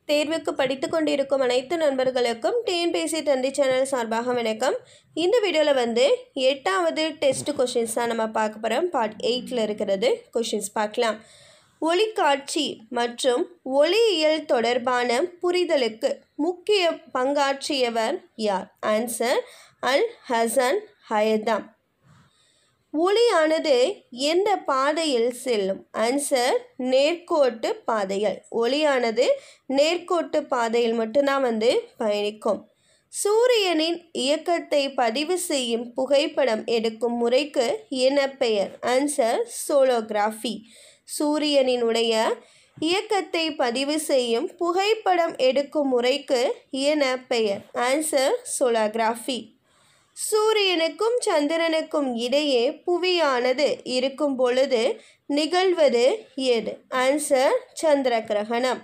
தேர்வுக்கு படித்து கொண்டிருக்கும் அனைத்து நண்பர்களுக்கும் டிஎன்பிஎஸ்சி தந்தி சேனல் சார்பாக வணக்கம் இந்த வீடியோவில் வந்து எட்டாவது டெஸ்ட் கொஷின்ஸ் தான் நம்ம பார்க்க போகிறோம் பார்ட் எயிட்டில் இருக்கிறது கொஷின்ஸ் பார்க்கலாம் ஒளிக்காட்சி மற்றும் ஒளியியல் தொடர்பான புரிதலுக்கு முக்கிய பங்காற்றியவர் யார் ஆன்சர் அல் ஹசன் ஹயதாம் ஒளியானது எந்த பாதையில் செல்லும் ஆன்சர் நேர்கோட்டு பாதையில் ஒளியானது நேர்கோட்டு பாதையில் மட்டும்தான் வந்து பயணிக்கும் சூரியனின் இயக்கத்தை பதிவு செய்யும் புகைப்படம் எடுக்கும் முறைக்கு என்ன பெயர் ஆன்சர் சோலோகிராஃபி சூரியனினுடைய இயக்கத்தை பதிவு செய்யும் புகைப்படம் எடுக்கும் முறைக்கு என்ன பெயர் ஆன்சர் சோலோகிராஃபி சூரியனுக்கும் சந்திரனுக்கும் இடையே புவியானது இருக்கும் பொழுது நிகழ்வது எது ஆன்சர் சந்திர கிரகணம்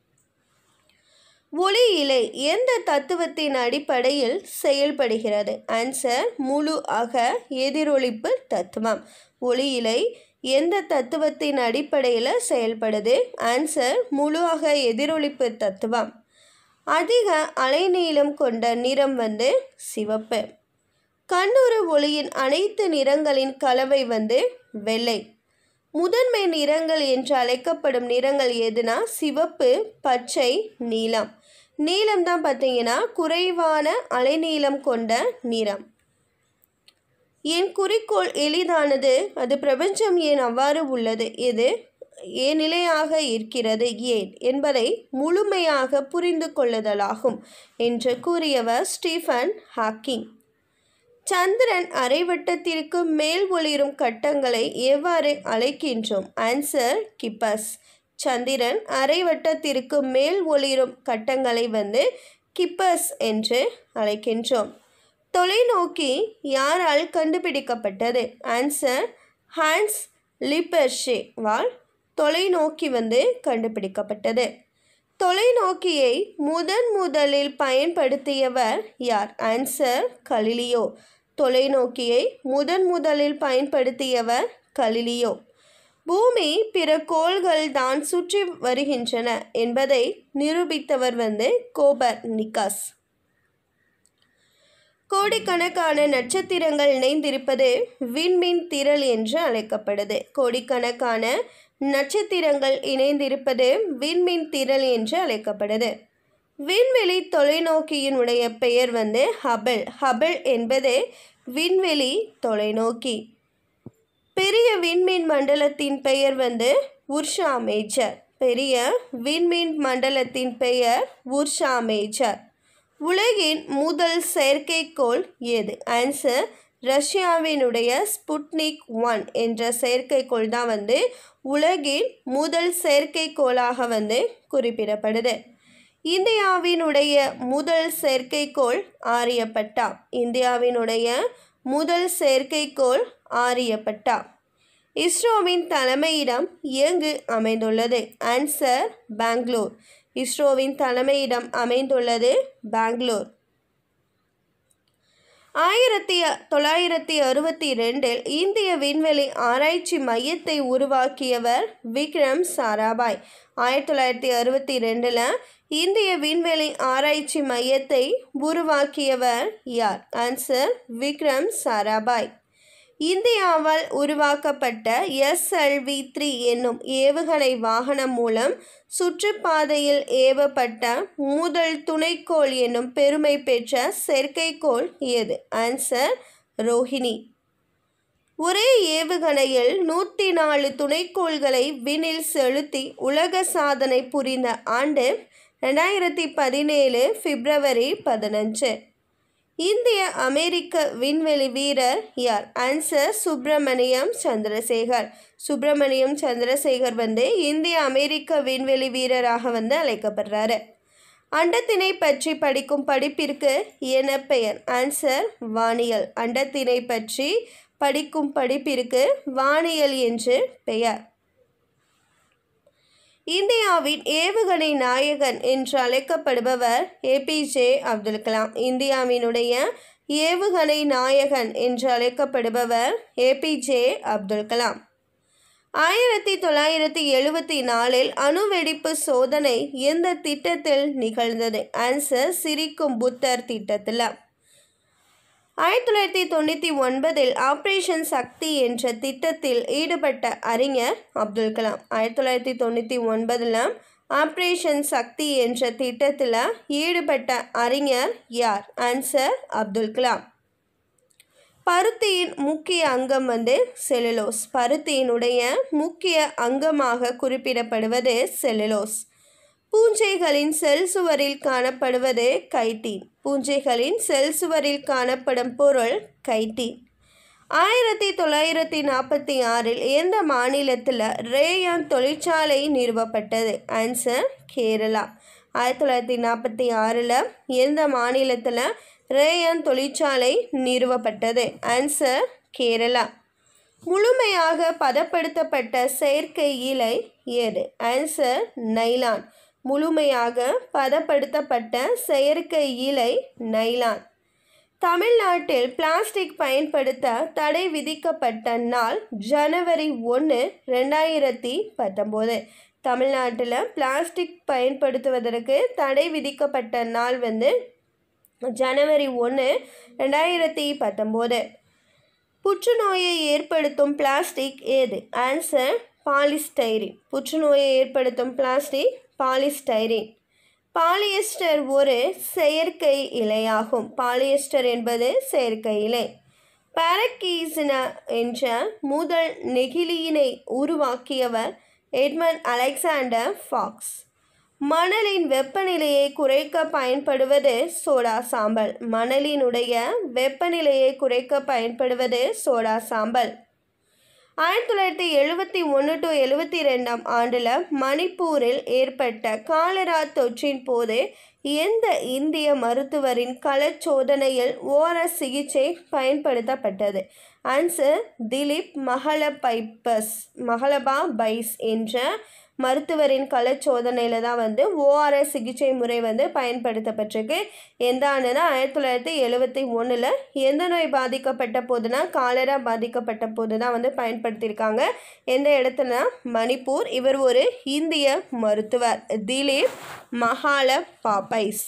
ஒளி இலை எந்த தத்துவத்தின் அடிப்படையில் செயல்படுகிறது ஆன்சர் முழு அக எதிரொலிப்பு தத்துவம் ஒளி இலை எந்த தத்துவத்தின் அடிப்படையில் செயல்படுது ஆன்சர் முழு அக எதிரொலிப்பு தத்துவம் அதிக அலைநீளம் கொண்ட நிறம் வந்து சிவப்பு கண்ணுறு ஒளியின் அனைத்து நிறங்களின் கலவை வந்து வெள்ளை முதன்மை நிறங்கள் என்று அழைக்கப்படும் நிறங்கள் எதுனா சிவப்பு பச்சை நீலம் நீலம் தான் பார்த்தீங்கன்னா குறைவான அலைநீளம் கொண்ட நிறம் என் குறிக்கோள் எளிதானது அது பிரபஞ்சம் ஏன் அவ்வாறு உள்ளது இது ஏன் நிலையாக இருக்கிறது ஏன் என்பதை முழுமையாக புரிந்து கொள்ளுதலாகும் என்று கூறியவர் ஸ்டீஃபன் ஹாக்கிங் சந்திரன் அரைவட்டத்திற்கு மேல் ஒளிரும் கட்டங்களை எவ்வாறு அழைக்கின்றோம் ஆன்சர் கிப்பஸ் சந்திரன் அரைவட்டத்திற்கு மேல் ஒளிரும் கட்டங்களை வந்து கிப்பஸ் என்று அழைக்கின்றோம் தொலைநோக்கி யாரால் கண்டுபிடிக்கப்பட்டது ஆன்சர் ஹான்ஸ் லிப்பர்ஷே வால் தொலைநோக்கி வந்து கண்டுபிடிக்கப்பட்டது தொலைநோக்கியை முதன் முதலில் பயன்படுத்தியவர் யார் ஆன்சர் கலிலியோ தொலைநோக்கியை முதன் முதலில் பயன்படுத்தியவர் கலிலியோ பூமி பிற கோள்கள் தான் சுற்றி வருகின்றன என்பதை நிரூபித்தவர் வந்து கோபர் நிக்காஸ் கோடிக்கணக்கான நட்சத்திரங்கள் இணைந்திருப்பது விண்மீன் திரள் என்று அழைக்கப்படுது கோடிக்கணக்கான நட்சத்திரங்கள் இணைந்திருப்பது விண்மீன் திரள் என்று அழைக்கப்படுது விண்வெளி தொலைநோக்கியினுடைய பெயர் வந்து ஹபிள் ஹபிள் என்பது விண்வெளி தொலைநோக்கி பெரிய விண்மீன் மண்டலத்தின் பெயர் வந்து உர்ஷா மேஜர் பெரிய விண்மீன் மண்டலத்தின் பெயர் உர்ஷா மேஜர் உலகின் முதல் செயற்கைக்கோள் எது ஆன்சர் ரஷ்யாவினுடைய ஸ்புட்னிக் ஒன் என்ற செயற்கைக்கோள் தான் வந்து உலகின் முதல் செயற்கைக்கோளாக வந்து குறிப்பிடப்படுது இந்தியாவினுடைய முதல் செயற்கைக்கோள் ஆரியப்பட்டா இந்தியாவினுடைய முதல் செயற்கைக்கோள் ஆரியப்பட்டா இஸ்ரோவின் தலைமையிடம் எங்கு அமைந்துள்ளது ஆன்சர் பெங்களூர் இஸ்ரோவின் தலைமையிடம் அமைந்துள்ளது பெங்களூர் ஆயிரத்தி தொள்ளாயிரத்தி அறுபத்தி ரெண்டில் இந்திய விண்வெளி ஆராய்ச்சி மையத்தை உருவாக்கியவர் விக்ரம் சாராபாய் ஆயிரத்தி தொள்ளாயிரத்தி அறுபத்தி ரெண்டில் இந்திய விண்வெளி ஆராய்ச்சி மையத்தை உருவாக்கியவர் யார் ஆன்சர் விக்ரம் சாராபாய் இந்தியாவால் உருவாக்கப்பட்ட எஸ்எல்வி த்ரீ என்னும் ஏவுகணை வாகனம் மூலம் சுற்றுப்பாதையில் ஏவப்பட்ட முதல் துணைக்கோள் என்னும் பெருமை பெற்ற செயற்கைக்கோள் எது ஆன்சர் ரோஹிணி ஒரே ஏவுகணையில் நூற்றி நாலு துணைக்கோள்களை விண்ணில் செலுத்தி உலக சாதனை புரிந்த ஆண்டு ரெண்டாயிரத்தி பதினேழு பிப்ரவரி பதினஞ்சு இந்திய அமெரிக்க விண்வெளி வீரர் யார் ஆன்சர் சுப்பிரமணியம் சந்திரசேகர் சுப்பிரமணியம் சந்திரசேகர் வந்து இந்திய அமெரிக்க விண்வெளி வீரராக வந்து அழைக்கப்படுறாரு அண்டத்தினை பற்றி படிக்கும் படிப்பிற்கு என்ன பெயர் ஆன்சர் வானியல் அண்டத்தினை பற்றி படிக்கும் படிப்பிற்கு வானியல் என்று பெயர் இந்தியாவின் ஏவுகணை நாயகன் என்று அழைக்கப்படுபவர் ஏபிஜே அப்துல் கலாம் இந்தியாவினுடைய ஏவுகணை நாயகன் என்று அழைக்கப்படுபவர் ஏபிஜே அப்துல் கலாம் ஆயிரத்தி தொள்ளாயிரத்தி எழுபத்தி நாலில் அணுவெடிப்பு சோதனை எந்த திட்டத்தில் நிகழ்ந்தது ஆன்சர் சிரிக்கும் புத்தர் திட்டத்தில் ஆயிரத்தி தொள்ளாயிரத்தி தொண்ணூற்றி ஒன்பதில் ஆப்ரேஷன் சக்தி என்ற திட்டத்தில் ஈடுபட்ட அறிஞர் அப்துல் கலாம் ஆயிரத்தி தொள்ளாயிரத்தி தொண்ணூற்றி ஒன்பதில் ஆப்ரேஷன் சக்தி என்ற திட்டத்தில் ஈடுபட்ட அறிஞர் யார் ஆன்சர் அப்துல் கலாம் பருத்தியின் முக்கிய அங்கம் வந்து செல்லுலோஸ் பருத்தியினுடைய முக்கிய அங்கமாக குறிப்பிடப்படுவது செல்லுலோஸ் பூஞ்சைகளின் செல் சுவரில் காணப்படுவது கைட்டீன் பூஞ்சைகளின் செல் சுவரில் காணப்படும் பொருள் கைட்டீன் ஆயிரத்தி தொள்ளாயிரத்தி நாற்பத்தி ஆறில் எந்த மாநிலத்தில் ரேயான் தொழிற்சாலை நிறுவப்பட்டது ஆன்சர் கேரளா ஆயிரத்தி தொள்ளாயிரத்தி நாற்பத்தி ஆறில் எந்த மாநிலத்தில் ரேயான் தொழிற்சாலை நிறுவப்பட்டது ஆன்சர் கேரளா முழுமையாக பதப்படுத்தப்பட்ட செயற்கை இலை ஏது ஆன்சர் நைலான் முழுமையாக பதப்படுத்தப்பட்ட செயற்கை இலை நைலான் தமிழ்நாட்டில் பிளாஸ்டிக் பயன்படுத்த தடை விதிக்கப்பட்ட நாள் ஜனவரி ஒன்று ரெண்டாயிரத்தி பத்தொம்போது தமிழ்நாட்டில் பிளாஸ்டிக் பயன்படுத்துவதற்கு தடை விதிக்கப்பட்ட நாள் வந்து ஜனவரி ஒன்று ரெண்டாயிரத்தி பத்தொம்போது புற்றுநோயை ஏற்படுத்தும் பிளாஸ்டிக் ஏது ஆன்சர் பாலிஸ்டைரின் புற்றுநோயை ஏற்படுத்தும் பிளாஸ்டிக் பாலிஸ்டைரின் பாலியஸ்டர் ஒரு செயற்கை இலையாகும் பாலியஸ்டர் என்பது செயற்கை இலை பாரக்கீசினா என்ற முதல் நெகிழியினை உருவாக்கியவர் எட்மண்ட் அலெக்சாண்டர் ஃபாக்ஸ் மணலின் வெப்பநிலையை குறைக்க பயன்படுவது சோடா சாம்பல் மணலினுடைய வெப்பநிலையை குறைக்க பயன்படுவது சோடா சாம்பல் ஆயிரத்தி தொள்ளாயிரத்தி எழுபத்தி ஒன்று டு எழுபத்தி ரெண்டாம் ஆண்டில் மணிப்பூரில் ஏற்பட்ட காலரா தொற்றின் போது எந்த இந்திய மருத்துவரின் களச்சோதனையில் ஓர சிகிச்சை பயன்படுத்தப்பட்டது ஆன்சர் திலீப் மகளபைப்பஸ் மகளபா பைஸ் என்ற மருத்துவரின் களச்சோதனையில் தான் வந்து ஓஆர்எஸ் சிகிச்சை முறை வந்து பயன்படுத்தப்பட்டிருக்கு எந்த ஆண்டுனா ஆயிரத்தி தொள்ளாயிரத்தி எழுபத்தி ஒன்றில் எந்த நோய் பாதிக்கப்பட்ட போதுனா காலரா பாதிக்கப்பட்ட போது தான் வந்து பயன்படுத்தியிருக்காங்க எந்த இடத்துலனா மணிப்பூர் இவர் ஒரு இந்திய மருத்துவர் திலீப் மகால பாப்பைஸ்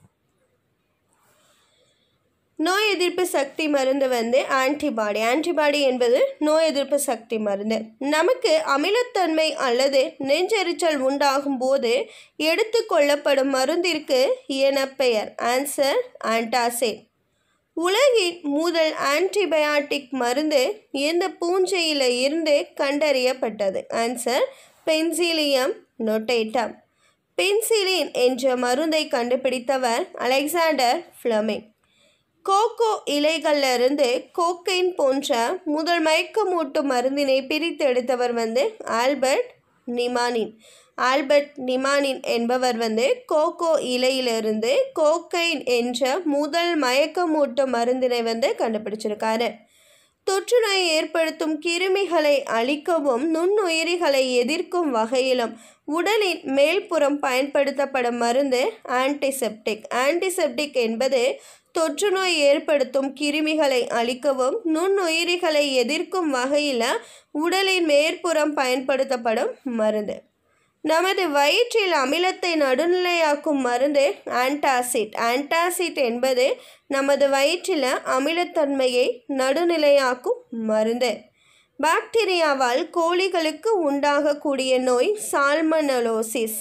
நோய் எதிர்ப்பு சக்தி மருந்து வந்து ஆன்டிபாடி ஆன்டிபாடி என்பது நோய் எதிர்ப்பு சக்தி மருந்து நமக்கு அமிலத்தன்மை அல்லது நெஞ்செரிச்சல் உண்டாகும் போது எடுத்துக்கொள்ளப்படும் மருந்திற்கு என பெயர் ஆன்சர் ஆன்டாசிட் உலகின் முதல் ஆன்டிபயாட்டிக் மருந்து எந்த பூஞ்சையில் இருந்து கண்டறியப்பட்டது ஆன்சர் பென்சிலியம் நொட்டேட்டம் பென்சிலின் என்ற மருந்தை கண்டுபிடித்தவர் அலெக்சாண்டர் ஃப்ளமிங் கோகோ இலைகளிலிருந்து கோக்கைன் போன்ற முதல் மயக்கமூட்டு மருந்தினை பிரித்தெடுத்தவர் வந்து ஆல்பர்ட் நிமானின் ஆல்பர்ட் நிமானின் என்பவர் வந்து கோகோ இலையிலிருந்து கோக்கைன் என்ற முதல் மயக்கமூட்டு மருந்தினை வந்து கண்டுபிடிச்சிருக்காரு தொற்றுநோயை ஏற்படுத்தும் கிருமிகளை அழிக்கவும் நுண்ணுயிரிகளை எதிர்க்கும் வகையிலும் உடலின் மேல்புறம் பயன்படுத்தப்படும் மருந்து ஆன்டிசெப்டிக் ஆன்டிசெப்டிக் என்பது தொற்றுநோய் ஏற்படுத்தும் கிருமிகளை அழிக்கவும் நுண்ணுயிரிகளை எதிர்க்கும் வகையில் உடலின் மேற்புறம் பயன்படுத்தப்படும் மருந்து நமது வயிற்றில் அமிலத்தை நடுநிலையாக்கும் மருந்து ஆன்டாசிட் ஆன்டாசிட் என்பது நமது வயிற்றில் அமிலத்தன்மையை நடுநிலையாக்கும் மருந்து பாக்டீரியாவால் கோழிகளுக்கு உண்டாகக்கூடிய நோய் சால்மனலோசிஸ்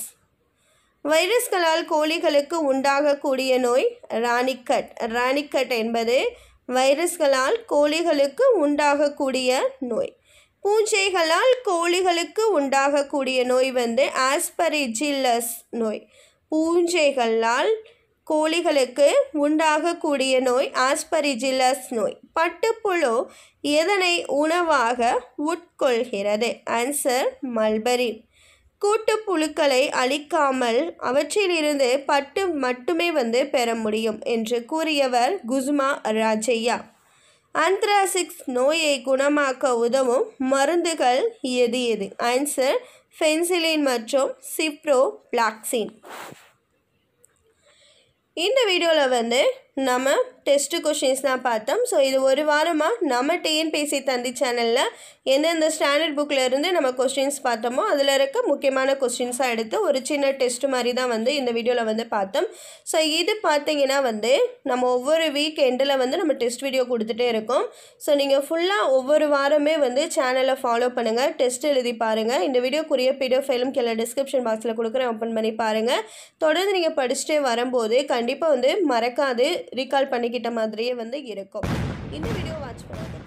வைரஸ்களால் கோழிகளுக்கு உண்டாகக்கூடிய நோய் ராணிக்கட் ராணிக்கட் என்பது வைரஸ்களால் கோழிகளுக்கு உண்டாகக்கூடிய நோய் பூஞ்சைகளால் கோழிகளுக்கு உண்டாகக்கூடிய நோய் வந்து ஆஸ்பரிஜில்லஸ் நோய் பூஞ்சைகளால் கோழிகளுக்கு உண்டாகக்கூடிய நோய் ஆஸ்பரிஜில்லஸ் நோய் பட்டுப்புழு எதனை உணவாக உட்கொள்கிறது ஆன்சர் மல்பரி கூட்டுப்புழுக்களை அழிக்காமல் அவற்றிலிருந்து பட்டு மட்டுமே வந்து பெற முடியும் என்று கூறியவர் குஸ்மா ராஜையா ஆந்த்ராசிக்ஸ் நோயை குணமாக்க உதவும் மருந்துகள் எது எது ஆன்சர் ஃபென்சிலின் மற்றும் சிப்ரோ பிளாக்சின் இந்த வீடியோவில் வந்து நம்ம டெஸ்ட்டு கொஷின்ஸ் தான் பார்த்தோம் ஸோ இது ஒரு வாரமாக நம்ம டிஎன்பிசி தந்தி சேனலில் எந்தெந்த ஸ்டாண்டர்ட் புக்கில் இருந்து நம்ம கொஸ்டின்ஸ் பார்த்தோமோ அதில் இருக்க முக்கியமான கொஸ்டின்ஸாக எடுத்து ஒரு சின்ன டெஸ்ட் மாதிரி தான் வந்து இந்த வீடியோவில் வந்து பார்த்தோம் ஸோ இது பார்த்தீங்கன்னா வந்து நம்ம ஒவ்வொரு வீக் எண்டில் வந்து நம்ம டெஸ்ட் வீடியோ கொடுத்துட்டே இருக்கோம் ஸோ நீங்கள் ஃபுல்லாக ஒவ்வொரு வாரமே வந்து சேனலை ஃபாலோ பண்ணுங்கள் டெஸ்ட் எழுதி பாருங்கள் இந்த வீடியோக்குரிய பிடிஎஃப் ஃபைலும் கீழே டிஸ்கிரிப்ஷன் பாக்ஸில் கொடுக்குறேன் ஓப்பன் பண்ணி பாருங்கள் தொடர்ந்து நீங்கள் படிச்சுட்டே வரும்போது கண்டிப்பாக வந்து மறக்காது ரீகால் பண்ணிக்கிட்ட மாதிரியே வந்து இருக்கும் இந்த வீடியோ வாட்ச் பண்ணாங்க